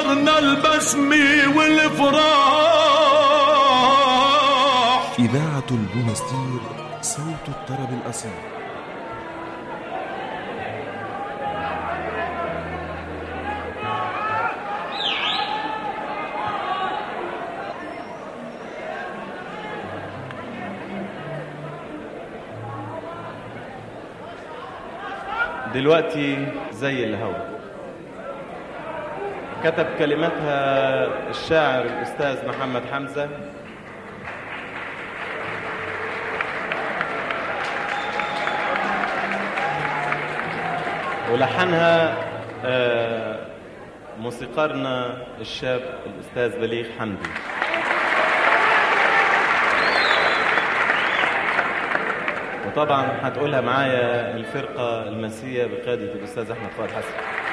نورنا البسم والفراح إذاعة البونستير صوت الطرب الأصيل دلوقتي زي الهوا كتب كلماتها الشاعر الأستاذ محمد حمزة ولحنها آه، موسيقارنا الشاب الأستاذ بليغ حمدي وطبعا هتقولها معايا الفرقة المسية بقيادة الأستاذ أحمد فؤاد حسن